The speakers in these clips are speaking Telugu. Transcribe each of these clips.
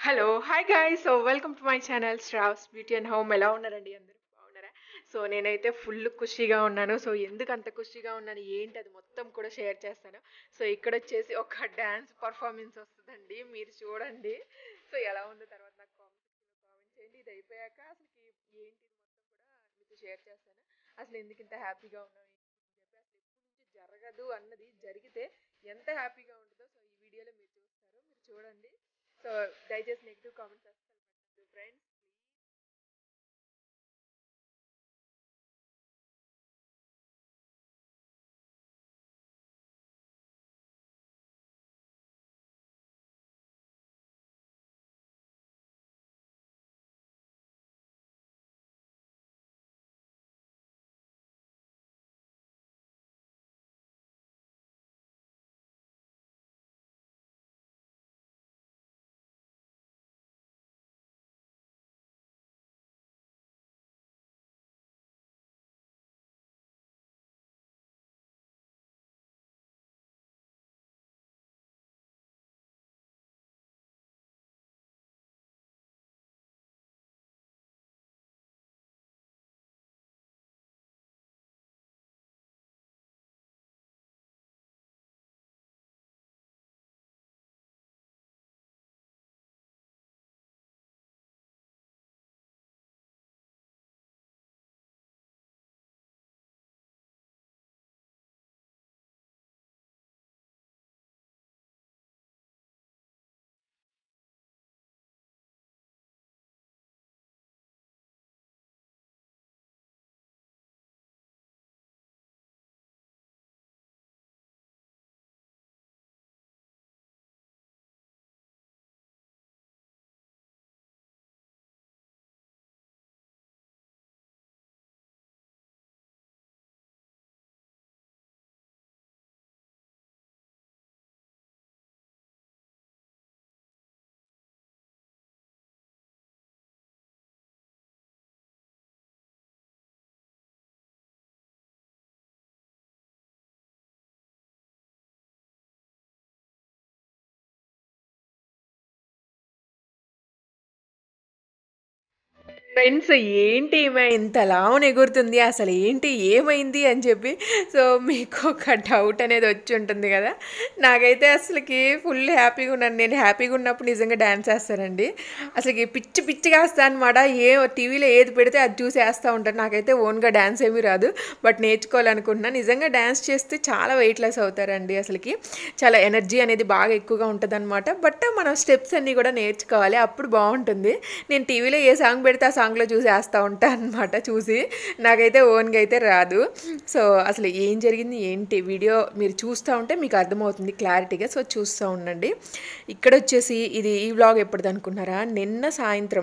hello hi guy so welcome to my channel straws beauty and home ఎలా ఉన్నారండి అందరూ బాగున్నారా సో నేనైతే ఫుల్ ఖుషిగా ఉన్నాను సో ఎందుకు అంత ఖుషిగా ఉన్నాను ఏంటి అది మొత్తం కూడా షేర్ చేస్తాను సో ఇక్కడ వచ్చేసి ఒక డ్యాన్స్ పర్ఫార్మెన్స్ వస్తుందండి మీరు చూడండి సో ఎలా ఉందో తర్వాత నాకు కామెంట్ కామెంట్ చేయండి ఇది అయిపోయాక అసలు ఏంటి ఇది మొత్తం కూడా మీతో షేర్ చేస్తాను అసలు ఎందుకు ఇంత హ్యాపీగా ఉన్నాను ఏంటి అని చెప్పి అసలు ఎప్పటి నుంచి జరగదు అన్నది జరిగితే ఎంత హ్యాపీగా ఉంటుందో సో ఈ వీడియోలో మీరు చూస్తారు మీరు చూడండి సో దయచేసి నెగిటివ్ కామెంట్స్ అస్సలు పెట్టద్దు ఫ్రెండ్స్ ఫ్రెండ్స్ ఏంటి ఈమె ఇంతలా ఎగురుతుంది అసలు ఏంటి ఏమైంది అని చెప్పి సో మీకు ఒక డౌట్ అనేది వచ్చి ఉంటుంది కదా నాకైతే అసలుకి ఫుల్ హ్యాపీగా ఉన్నాను నేను హ్యాపీగా ఉన్నప్పుడు నిజంగా డ్యాన్స్ వేస్తానండి అసలుకి పిచ్చి పిచ్చిగా వేస్తాను అనమాట ఏ టీవీలో ఏది పెడితే అది చూసి వేస్తూ ఉంటాను నాకైతే ఓన్గా డ్యాన్స్ ఏమీ రాదు బట్ నేర్చుకోవాలనుకుంటున్నాను నిజంగా డ్యాన్స్ చేస్తే చాలా వెయిట్ లెస్ అవుతారండి అసలుకి చాలా ఎనర్జీ అనేది బాగా ఎక్కువగా ఉంటుంది అనమాట బట్ మనం స్టెప్స్ అన్నీ కూడా నేర్చుకోవాలి అప్పుడు బాగుంటుంది నేను టీవీలో ఏ సాంగ్ పెడితే ఆ సాంగ్లో చూసి వేస్తూ ఉంటాను అనమాట చూసి నాకైతే ఓన్గా అయితే రాదు సో అసలు ఏం జరిగింది ఏంటి వీడియో మీరు చూస్తూ ఉంటే మీకు అర్థమవుతుంది క్లారిటీగా సో చూస్తూ ఉండండి ఇక్కడ వచ్చేసి ఇది ఈ వ్లాగ్ ఎప్పటిది అనుకున్నారా నిన్న సాయంత్రం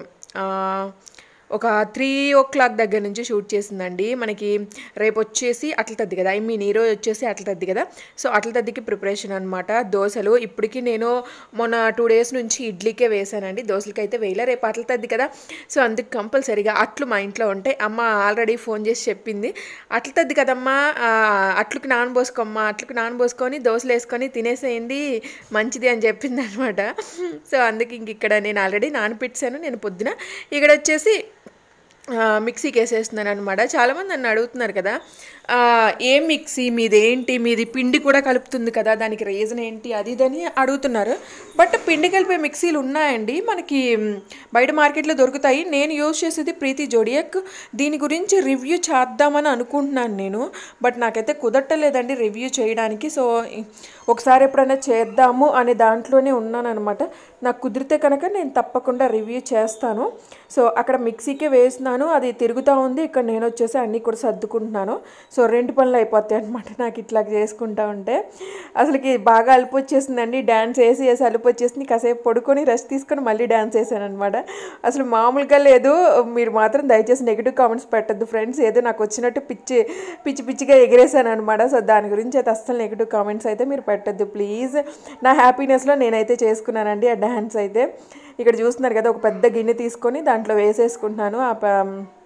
ఒక త్రీ ఓ క్లాక్ దగ్గర నుంచి షూట్ చేసిందండి మనకి రేపు వచ్చేసి అట్ల తద్ది కదా ఐ మీన్ ఈరోజు వచ్చేసి అట్ల తద్ది కదా సో అట్ల తద్దికి ప్రిపరేషన్ అనమాట దోశలు ఇప్పటికి నేను మొన్న టూ డేస్ నుంచి ఇడ్లీకే వేసానండి దోశలకి అయితే వేయలే రేపు అట్ల తద్ది కదా సో అందుకు కంపల్సరీగా అట్లు మా ఇంట్లో ఉంటాయి అమ్మ ఆల్రెడీ ఫోన్ చేసి చెప్పింది అట్ల తద్ది కదమ్మా అట్లుకి నానబోసుకోమ్మా అట్లుకి నానబోసుకొని దోశలు వేసుకొని తినేసేయండి మంచిది అని చెప్పింది అనమాట సో అందుకే ఇంక ఇక్కడ నేను ఆల్రెడీ నానపెట్టాను నేను పొద్దున ఇక్కడ వచ్చేసి మిక్సీకి వేసేస్తున్నాను అనమాట చాలామంది నన్ను అడుగుతున్నారు కదా ఏం మిక్సీ మీది ఏంటి మీది పిండి కూడా కలుపుతుంది కదా దానికి రీజన్ ఏంటి అది ఇదని అడుగుతున్నారు బట్ పిండి కలిపే మిక్సీలు ఉన్నాయండి మనకి బయట మార్కెట్లో దొరుకుతాయి నేను యూజ్ చేసేది ప్రీతి జోడియక్ దీని గురించి రివ్యూ చేద్దామని అనుకుంటున్నాను నేను బట్ నాకైతే కుదరటలేదండి రివ్యూ చేయడానికి సో ఒకసారి ఎప్పుడైనా చేద్దాము అనే దాంట్లోనే ఉన్నాను అనమాట నాకు కుదిరితే కనుక నేను తప్పకుండా రివ్యూ చేస్తాను సో అక్కడ మిక్సీకే వేసినాను అది తిరుగుతూ ఉంది ఇక్కడ నేను వచ్చేసి అన్నీ కూడా సర్దుకుంటున్నాను సో రెండు పనులు అయిపోతాయి అనమాట నాకు ఇట్లా చేసుకుంటా ఉంటే అసలుకి బాగా అలుపు వచ్చేసిందండి డ్యాన్స్ వేసి వేసి అలుపు వచ్చేసింది కాసేపు పడుకొని రెస్ట్ తీసుకొని మళ్ళీ డ్యాన్స్ వేసాను అనమాట అసలు మామూలుగా లేదు మీరు మాత్రం దయచేసి నెగిటివ్ కామెంట్స్ పెట్టద్దు ఫ్రెండ్స్ ఏదో నాకు వచ్చినట్టు పిచ్చి పిచ్చి పిచ్చిగా ఎగిరేసాను అనమాట సో దాని గురించి అయితే అస్సలు నెగిటివ్ కామెంట్స్ అయితే మీరు పెట్టద్దు ప్లీజ్ నా హ్యాపీనెస్లో నేనైతే చేసుకున్నానండి ఆ డ్యాన్స్ అయితే ఇక్కడ చూస్తున్నారు కదా ఒక పెద్ద గిన్నె తీసుకొని దాంట్లో వేసేసుకుంటున్నాను ఆ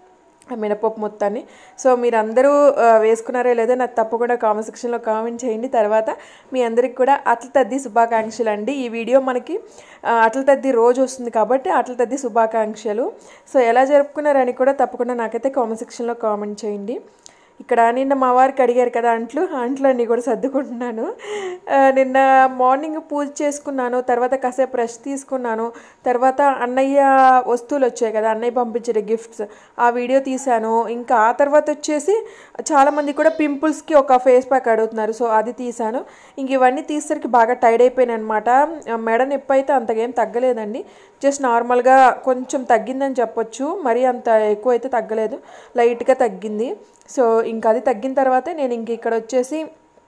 ఆ మినపప్పు మొత్తాన్ని సో మీరు అందరూ ఆ, వేసుకున్నారో లేదో నాకు తప్పకుండా కామెంట్ సెక్షన్లో కామెంట్ చేయండి తర్వాత మీ అందరికి కూడా అట్ల తద్ది శుభాకాంక్షలు అండి ఈ వీడియో మనకి ఆ, అట్ల తద్ది రోజు వస్తుంది కాబట్టి అట్ల తద్ది శుభాకాంక్షలు సో ఎలా జరుపుకున్నారని కూడా తప్పకుండా నాకైతే కామెంట్ సెక్షన్లో కామెంట్ చేయండి ఇక్కడ నిన్న మా వారికి అడిగారు కదా అంట్లు అంట్లు అన్నీ కూడా సర్దుకుంటున్నాను ఆ, నిన్న మార్నింగ్ పూజ చేసుకున్నాను తర్వాత కాసేపు రెస్ట్ తీసుకున్నాను తర్వాత అన్నయ్య వస్తువులు వచ్చాయి కదా అన్నయ్య పంపించిన గిఫ్ట్స్ ఆ వీడియో తీశాను ఇంకా ఆ తర్వాత వచ్చేసి చాలామంది కూడా పింపుల్స్కి ఒక ఫేస్ ప్యాక్ అడుగుతున్నారు సో అది తీశాను ఇంక ఇవన్నీ తీసేసరికి బాగా టైడ్ అయిపోయాను అనమాట మెడ నొప్పి అయితే అంతగా ఏం తగ్గలేదండి జస్ట్ నార్మల్గా కొంచెం తగ్గిందని చెప్పొచ్చు మరీ అంత ఎక్కువ అయితే తగ్గలేదు లైట్గా తగ్గింది సో ఇంకా అది తగ్గిన తర్వాతే నేను ఇంక ఇక్కడ వచ్చేసి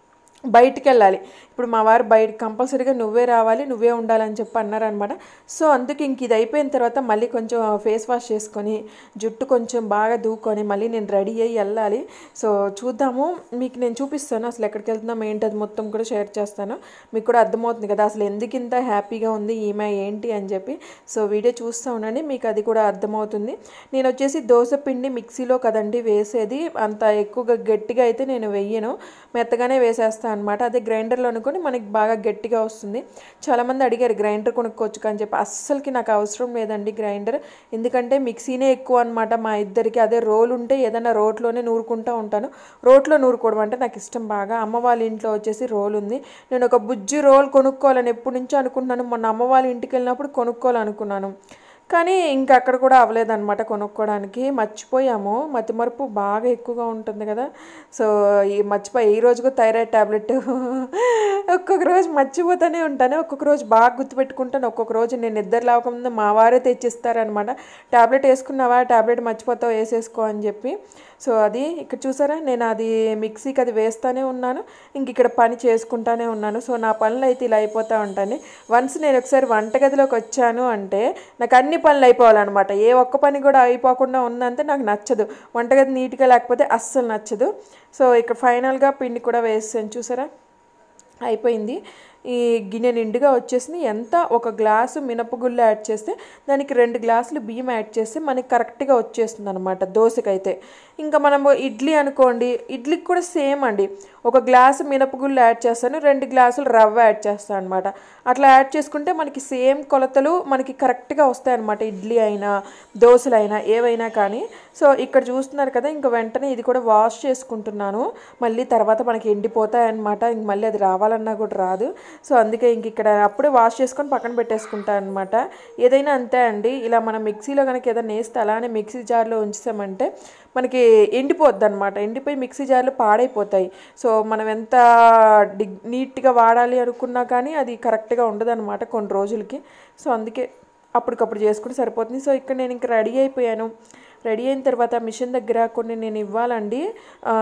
బయటికి వెళ్ళాలి ఇప్పుడు మా వారు బయట కంపల్సరీగా నువ్వే రావాలి నువ్వే ఉండాలని చెప్పి అన్నారనమాట సో అందుకే ఇంక ఇది అయిపోయిన తర్వాత మళ్ళీ కొంచెం ఫేస్ వాష్ చేసుకొని జుట్టు కొంచెం బాగా దూకొని మళ్ళీ నేను రెడీ అయ్యి వెళ్ళాలి సో చూద్దాము మీకు నేను చూపిస్తాను అసలు ఎక్కడికి వెళ్తున్నాం ఏంటి అది మొత్తం కూడా షేర్ చేస్తాను మీకు కూడా అర్థమవుతుంది కదా అసలు ఎందుకు ఇంత హ్యాపీగా ఉంది ఈమె ఏంటి అని చెప్పి సో వీడియో చూస్తూ ఉండండి మీకు అది కూడా అర్థమవుతుంది నేను వచ్చేసి దోశ పిండి మిక్సీలో కదండి వేసేది అంత ఎక్కువగా గట్టిగా అయితే నేను వెయ్యను మెత్తగానే వేసేస్తాను అనమాట అదే గ్రైండర్లో అనుకొని మనకి బాగా గట్టిగా వస్తుంది చాలామంది అడిగారు గ్రైండర్ కొనుక్కోవచ్చు అని చెప్పి అస్సలకి నాకు అవసరం లేదండి గ్రైండర్ ఎందుకంటే మిక్సీనే ఎక్కువ అనమాట మా ఇద్దరికి అదే రోల్ ఉంటే ఏదైనా రోట్లోనే నూరుకుంటూ ఉంటాను రోట్లో నూరుకోవడం అంటే నాకు ఇష్టం బాగా అమ్మ వాళ్ళ ఇంట్లో వచ్చేసి రోల్ ఉంది నేను ఒక బుజ్జి రోల్ కొనుక్కోవాలని ఎప్పటి నుంచో అనుకుంటున్నాను మొన్న అమ్మ వాళ్ళ ఇంటికి వెళ్ళినప్పుడు కొనుక్కోవాలనుకున్నాను కానీ ఇంకా అక్కడ కూడా అవ్వలేదన్నమాట కొనుక్కోవడానికి మర్చిపోయాము మతిమరుపు బాగా ఎక్కువగా ఉంటుంది కదా సో ఈ మర్చిపోయి ఈ రోజుకు థైరాయిడ్ ట్యాబ్లెట్ ఒక్కొక్క రోజు మర్చిపోతూనే ఉంటాను ఒక్కొక్క రోజు బాగా గుర్తుపెట్టుకుంటాను ఒక్కొక్క రోజు నేను నిద్ర లేవకముందు మా వారే తెచ్చిస్తారనమాట ట్యాబ్లెట్ వేసుకున్నావా ట్యాబ్లెట్ మర్చిపోతావు వేసేసుకో అని చెప్పి సో అది ఇక్కడ చూసారా నేను అది మిక్సీకి అది వేస్తూనే ఉన్నాను ఇంక ఇక్కడ పని చేసుకుంటానే ఉన్నాను సో నా పనులు అయితే ఇలా అయిపోతూ ఉంటాను వన్స్ నేను ఒకసారి వంటగదిలోకి వచ్చాను అంటే నాకు అన్ని పనులు అయిపోవాలన్నమాట ఏ ఒక్క పని కూడా అయిపోకుండా ఉందంటే నాకు నచ్చదు వంటగది నీట్గా లేకపోతే అస్సలు నచ్చదు సో ఇక్కడ ఫైనల్గా పిండి కూడా వేసాను చూసారా అయిపోయింది ఈ గిన్నె నిండుగా వచ్చేసింది ఎంత ఒక గ్లాసు మినపగుళ్ళు యాడ్ చేస్తే దానికి రెండు గ్లాసులు బియ్యం యాడ్ చేస్తే మనకి కరెక్ట్గా వచ్చేస్తుంది అనమాట దోశకైతే ఇంకా మనము ఇడ్లీ అనుకోండి ఇడ్లీకి కూడా సేమ్ అండి ఒక గ్లాసు మినపగుళ్ళు యాడ్ చేస్తాను రెండు గ్లాసులు రవ్వ యాడ్ చేస్తాను అనమాట అట్లా యాడ్ చేసుకుంటే మనకి సేమ్ కొలతలు మనకి కరెక్ట్గా వస్తాయి అనమాట ఇడ్లీ అయినా దోశలు అయినా ఏవైనా కానీ సో ఇక్కడ చూస్తున్నారు కదా ఇంకా వెంటనే ఇది కూడా వాష్ చేసుకుంటున్నాను మళ్ళీ తర్వాత మనకి ఎండిపోతాయి అనమాట ఇంక మళ్ళీ అది రావాలన్నా కూడా రాదు సో అందుకే ఇంక ఇక్కడ అప్పుడే వాష్ చేసుకొని పక్కన పెట్టేసుకుంటాను అనమాట ఏదైనా అంతే అండి ఇలా మనం మిక్సీలో కనుక ఏదైనా వేస్తే అలానే మిక్సీ జార్లో ఉంచామంటే మనకి ఎండిపోద్ది అనమాట ఎండిపోయి మిక్సీ జార్లు పాడైపోతాయి సో మనం ఎంత డిగ్ నీట్గా వాడాలి అనుకున్నా కానీ అది కరెక్ట్గా ఉండదు కొన్ని రోజులకి సో అందుకే అప్పటికప్పుడు చేసుకుంటే సరిపోతుంది సో ఇక్కడ నేను ఇంకా రెడీ అయిపోయాను రెడీ అయిన తర్వాత మిషన్ దగ్గర కొన్ని నేను ఇవ్వాలండి ఆ,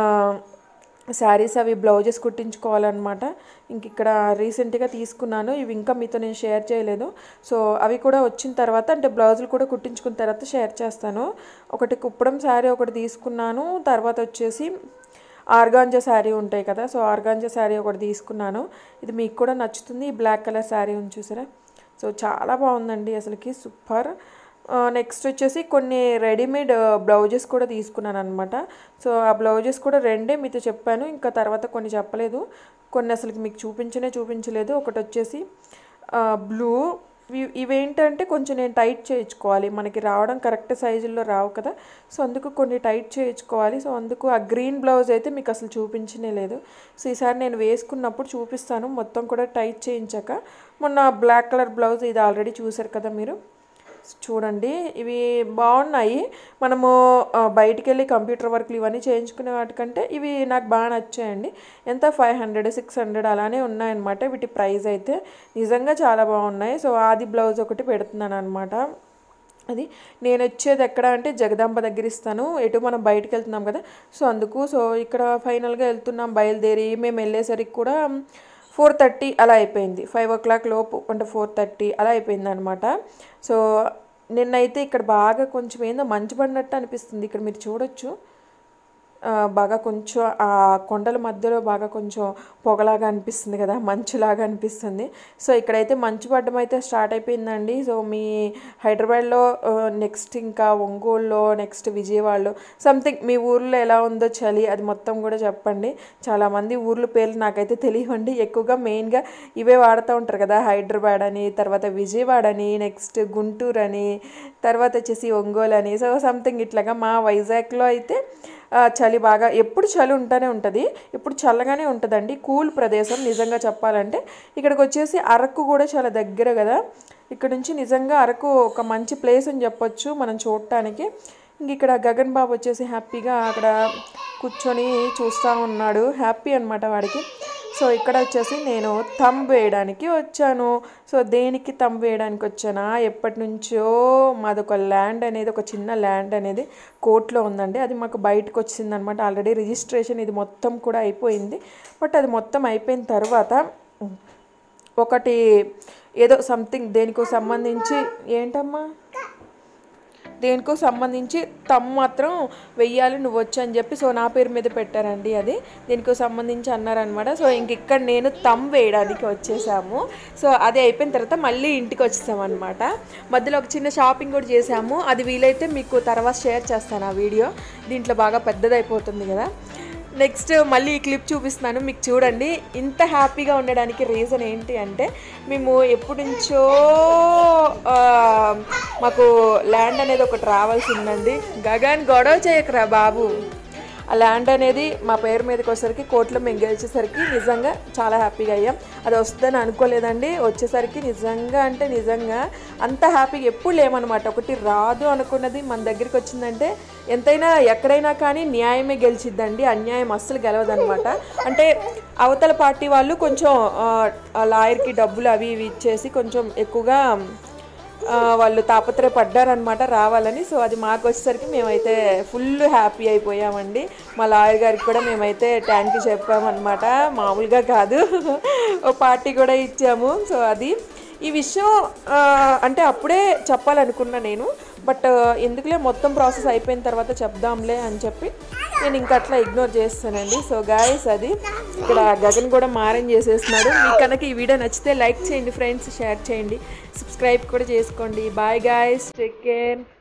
శారీస్ అవి బ్లౌజెస్ కుట్టించుకోవాలన్నమాట ఇంక ఇక్కడ రీసెంట్గా తీసుకున్నాను ఇవి ఇంకా మీతో నేను షేర్ చేయలేదు సో అవి కూడా వచ్చిన తర్వాత అంటే బ్లౌజులు కూడా కుట్టించుకున్న తర్వాత షేర్ చేస్తాను ఒకటి కుప్పడం శారీ ఒకటి తీసుకున్నాను తర్వాత వచ్చేసి ఆర్గాంజా శారీ ఉంటాయి కదా సో ఆర్గాంజా శారీ ఒకటి తీసుకున్నాను ఇది మీకు కూడా నచ్చుతుంది ఈ బ్లాక్ కలర్ శారీ ఉంది చూసారా సో చాలా బాగుందండి అసలుకి సూపర్ నెక్స్ట్ వచ్చేసి కొన్ని రెడీమేడ్ బ్లౌజెస్ కూడా తీసుకున్నాను అనమాట సో ఆ బ్లౌజెస్ కూడా రెండే మీతో చెప్పాను ఇంకా తర్వాత కొన్ని చెప్పలేదు కొన్ని అసలు మీకు చూపించనే చూపించలేదు ఒకటి వచ్చేసి బ్లూ ఇవి- ఇవేంటంటే కొంచెం నేను టైట్ చేయించుకోవాలి మనకి రావడం కరెక్ట్ సైజుల్లో రావు కదా సో అందుకు కొన్ని టైట్ చేయించుకోవాలి సో అందుకు ఆ గ్రీన్ బ్లౌజ్ అయితే మీకు అసలు చూపించనే లేదు సో ఈసారి నేను వేసుకున్నప్పుడు చూపిస్తాను మొత్తం కూడా టైట్ చేయించాక మొన్న బ్లాక్ కలర్ బ్లౌజ్ ఇది ఆల్రెడీ చూసారు కదా మీరు చూడండి ఇవి బాగున్నాయి మనము ఆ, బయటికి వెళ్ళి కంప్యూటర్ వర్క్లు ఇవన్నీ చేయించుకునే వాటికంటే ఇవి నాకు బాగా నచ్చాయండి ఎంత ఫైవ్ హండ్రెడ్ సిక్స్ హండ్రెడ్ అలానే ఉన్నాయన్నమాట వీటి ప్రైస్ అయితే నిజంగా చాలా బాగున్నాయి సో ఆది బ్లౌజ్ ఒకటి పెడుతున్నాను అనమాట అది నేను వచ్చేది ఎక్కడ అంటే జగదాంబ దగ్గర ఇస్తాను ఎటు మనం బయటికి వెళ్తున్నాం కదా సో అందుకు సో ఇక్కడ ఫైనల్గా వెళ్తున్నాం బయలుదేరి మేము వెళ్ళేసరికి కూడా ఫోర్ థర్టీ అలా అయిపోయింది ఫైవ్ ఓ క్లాక్ లోపు అంటే ఫోర్ థర్టీ అలా అయిపోయింది అనమాట సో నిన్నైతే ఇక్కడ బాగా కొంచెం ఏందో మంచు పడినట్టు అనిపిస్తుంది ఇక్కడ మీరు చూడొచ్చు ఆ, బాగా కొంచెం ఆ కొండల మధ్యలో బాగా కొంచెం పొగలాగా అనిపిస్తుంది కదా మంచులాగా అనిపిస్తుంది సో ఇక్కడైతే మంచు పడడం అయితే స్టార్ట్ అయిపోయిందండి సో మీ హైదరాబాద్లో నెక్స్ట్ ఇంకా ఒంగోలులో నెక్స్ట్ విజయవాడలో సంథింగ్ మీ ఊర్లో ఎలా ఉందో చలి అది మొత్తం కూడా చెప్పండి చాలామంది ఊర్ల పేర్లు నాకైతే తెలియవండి ఎక్కువగా మెయిన్గా ఇవే వాడుతూ ఉంటారు కదా హైదరాబాద్ అని తర్వాత విజయవాడ అని నెక్స్ట్ గుంటూరు అని తర్వాత వచ్చేసి ఒంగోలు అని సో సంథింగ్ ఇట్లాగా మా వైజాగ్లో అయితే ఆ, చలి బాగా ఎప్పుడు చలి ఉంటూనే ఉంటుంది ఇప్పుడు చల్లగానే ఉంటుందండి కూల్ ప్రదేశం నిజంగా చెప్పాలంటే ఇక్కడికి వచ్చేసి అరకు కూడా చాలా దగ్గర కదా ఇక్కడ నుంచి నిజంగా అరకు ఒక మంచి ప్లేస్ అని చెప్పొచ్చు మనం చూడటానికి ఇంక ఇక్కడ గగన్ బాబు వచ్చేసి హ్యాపీగా అక్కడ కూర్చొని చూస్తూ ఉన్నాడు హ్యాపీ అనమాట వాడికి సో ఇక్కడ వచ్చేసి నేను థంబ్ వేయడానికి వచ్చాను సో దేనికి థంబ్ వేయడానికి వచ్చానా ఎప్పటి నుంచో మాదొక ల్యాండ్ అనేది ఒక చిన్న ల్యాండ్ అనేది కోర్టులో ఉందండి అది మాకు బయటకు వచ్చింది అనమాట ఆల్రెడీ రిజిస్ట్రేషన్ ఇది మొత్తం కూడా అయిపోయింది బట్ అది మొత్తం అయిపోయిన తర్వాత ఒకటి ఏదో సంథింగ్ దేనికో సంబంధించి ఏంటమ్మా దేనికో సంబంధించి తమ్ మాత్రం వెయ్యాలి నువ్వు వచ్చి అని చెప్పి సో నా పేరు మీద పెట్టారండి అది దీనికో సంబంధించి అన్నారనమాట సో ఇంక ఇక్కడ నేను తమ్ వేయడానికి వచ్చేసాము సో అది అయిపోయిన తర్వాత మళ్ళీ ఇంటికి వచ్చేసాం అనమాట మధ్యలో ఒక చిన్న షాపింగ్ కూడా చేసాము అది వీలైతే మీకు తర్వాత షేర్ చేస్తాను ఆ వీడియో దీంట్లో బాగా పెద్దదైపోతుంది కదా నెక్స్ట్ మళ్ళీ ఈ క్లిప్ చూపిస్తున్నాను మీకు చూడండి ఇంత హ్యాపీగా ఉండడానికి రీజన్ ఏంటి అంటే మేము ఎప్పటి నుంచో ఆ, మాకు ల్యాండ్ అనేది ఒకటి రావాల్సి ఉందండి గగన్ గొడవ చేయకరా బాబు ఆ ల్యాండ్ అనేది మా పేరు మీదకి వచ్చేసరికి కోర్టులో మేము గెలిచేసరికి నిజంగా చాలా హ్యాపీగా అయ్యాం అది వస్తుందని అనుకోలేదండి వచ్చేసరికి నిజంగా అంటే నిజంగా అంత హ్యాపీగా ఎప్పుడు లేమనమాట ఒకటి రాదు అనుకున్నది మన దగ్గరికి వచ్చిందంటే ఎంతైనా ఎక్కడైనా కానీ న్యాయమే గెలిచిద్దండి అన్యాయం అస్సలు గెలవదనమాట అంటే అవతల పార్టీ వాళ్ళు కొంచెం ఆ, ఆ లాయర్కి డబ్బులు అవి ఇవి ఇచ్చేసి కొంచెం ఎక్కువగా ఆ, వాళ్ళు తాపత్రయపడ్డారనమాట రావాలని సో అది మాకు వచ్చేసరికి మేమైతే ఫుల్ హ్యాపీ అయిపోయామండి మా లాయర్ గారికి కూడా మేమైతే థ్యాంక్ యూ చెప్పామన్నమాట మామూలుగా కాదు ఓ పార్టీ కూడా ఇచ్చాము సో అది ఈ విషయం ఆ, అంటే అప్పుడే చెప్పాలనుకున్నా నేను బట్ ఎందుకులే మొత్తం ప్రాసెస్ అయిపోయిన తర్వాత చెప్దాంలే అని చెప్పి నేను ఇంకా అట్లా ఇగ్నోర్ చేస్తానండి సో గాయస్ అది ఇక్కడ గగన్ కూడా మారం చేసేస్తున్నాడు మీకు కనుక ఈ వీడియో నచ్చితే లైక్ చేయండి ఫ్రెండ్స్ షేర్ చేయండి సబ్స్క్రైబ్ కూడా చేసుకోండి బాయ్ గాయస్ టేక్ కేర్